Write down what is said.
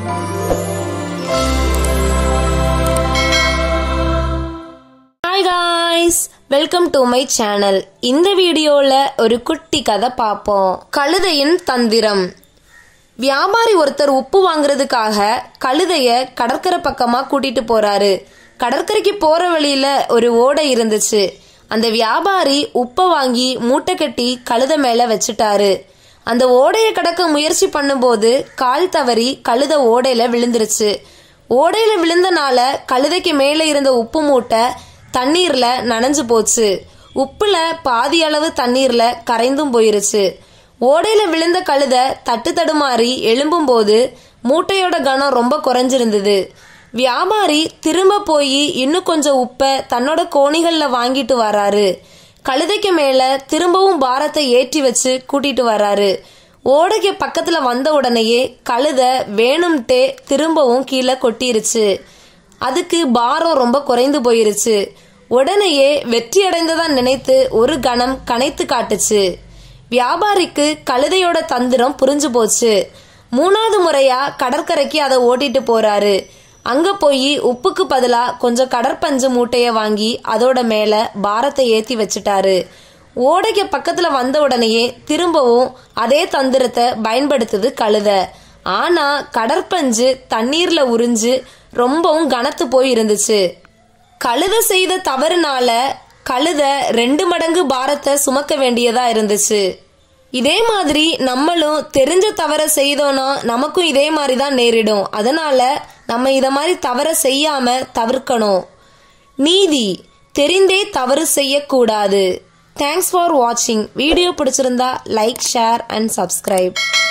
hi guys welcome to my channel இந்த வீடியோல ஒரு குட்டி கதை பார்ப்போம் கழுதையின் தந்திரம் வியாபாரி ஒருத்தர் உப்பு வாங்குறதுக்காக கழுதைய கடற்கரை பக்கமா கூட்டிட்டு போறாரு கடற்கரைக்கு போற வழியில ஒரு ஓடை இருந்துச்சு அந்த வியாபாரி உப்பை வாங்கி மூட்டை கட்டி கழுதை மேல வச்சுட்டாரு அந்த ஓடையை கடக்க முயற்சி பண்ணும்போது கால் தவறி கழுத ஓடையில விழுந்துருச்சு ஓடையில விழுந்தனால கழுதைக்கு மேல இருந்த உப்பு மூட்டை தண்ணீர்ல நனைஞ்சு போச்சு உப்புல பாதி அளவு தண்ணீர்ல கரைந்தும் போயிருச்சு ஓடையில விழுந்த கழுதை தட்டு தடுமாறி எழும்பும்போது மூட்டையோட கனம் ரொம்ப குறைஞ்சிருந்தது வியாபாரி திரும்ப போய் இன்னும் கொஞ்சம் உப்பை தன்னோட கோணிகள்ல வாங்கிட்டு வராரு கழுதைக்கு மேல திரும்பவும் பாரத்தை ஏற்றி வச்சு கூட்டிட்டு வராரு ஓடைக்கு பக்கத்துல வந்த உடனேயே கழுதை வேணும்ட்டே திரும்பவும் கீழே கொட்டிருச்சு அதுக்கு பாரம் ரொம்ப குறைந்து போயிருச்சு உடனேயே வெற்றி அடைந்ததா நினைத்து ஒரு கணம் கனைத்து காட்டுச்சு வியாபாரிக்கு கழுதையோட தந்திரம் புரிஞ்சு போச்சு மூணாவது முறையா கடற்கரைக்கு அதை ஓட்டிட்டு போறாரு அங்க போய் உப்புக்கு பதிலா கொஞ்சம் கடற்பஞ்சு மூட்டைய வாங்கி அதோட மேல பாரத்தை ஏத்தி வச்சுட்டாரு ஓடைக்கு பக்கத்துல வந்த உடனேயே திரும்பவும் அதே தந்திரத்தை பயன்படுத்துது கழுதை ஆனா கடற்பஞ்சு தண்ணீர்ல உறிஞ்சு ரொம்பவும் கனத்து போய் இருந்துச்சு கழுதை செய்த தவறுனால கழுதை ரெண்டு மடங்கு பாரத்தை சுமக்க வேண்டியதா இருந்துச்சு இதே மாதிரி நம்மளும் தெரிஞ்ச தவற செய்தோம்னா நமக்கும் இதே மாதிரி தான் நேரிடும் அதனால நம்ம இத மாதிரி தவற செய்யாம தவிர்க்கணும் நீதி தெரிந்தே தவறு செய்யக்கூடாது தேங்க்ஸ் ஃபார் வாட்சிங் வீடியோ பிடிச்சிருந்தா லைக் ஷேர் அண்ட் சப்ஸ்கிரைப்